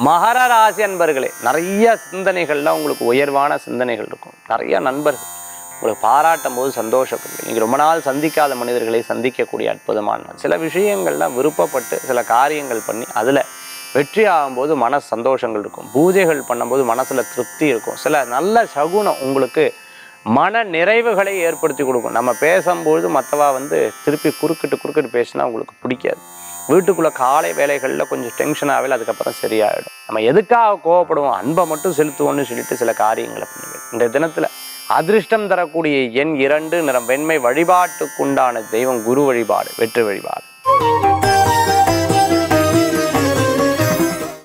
மகர ராசி அன்பர்களே நிறைய சிந்தனைகள்ல உங்களுக்கு உயர்வான சிந்தனைகள் இருக்கும் நிறைய நண்பர்கள் உங்களுக்கு பாராட்டும் போது சந்தோஷப்படுவீங்க நீங்கள் ரொம்ப நாள் சந்திக்காத மனிதர்களை சந்திக்கக்கூடிய அற்புதமான நாள். சில விஷயங்கள்லாம் விருப்பப்பட்டு சில காரியங்கள் பண்ணி அதில் வெற்றி ஆகும்போது மன சந்தோஷங்கள் இருக்கும் பூஜைகள் பண்ணும்போது மனசுல திருப்தி இருக்கும் சில நல்ல சகுனம் உங்களுக்கு மன நிறைவுகளை ஏற்படுத்தி கொடுக்கும் நம்ம பேசும்பொழுது மற்றவா வந்து திருப்பி குறுக்கிட்டு குறுக்கிட்டு பேசினா உங்களுக்கு பிடிக்காது வீட்டுக்குள்ள காலை வேலைகளில் கொஞ்சம் டென்ஷன் ஆகல அதுக்கப்புறம் சரியாயிடும் நம்ம எதுக்காக கோவப்படுவோம் அன்பை மட்டும் செலுத்துவோம்னு சொல்லிட்டு சில காரியங்களை பண்ணுவேன் இந்த தினத்துல அதிர்ஷ்டம் தரக்கூடிய எண் இரண்டு நிறம் வெண்மை வழிபாட்டுக்குண்டான தெய்வம் குரு வழிபாடு வெற்றி வழிபாடு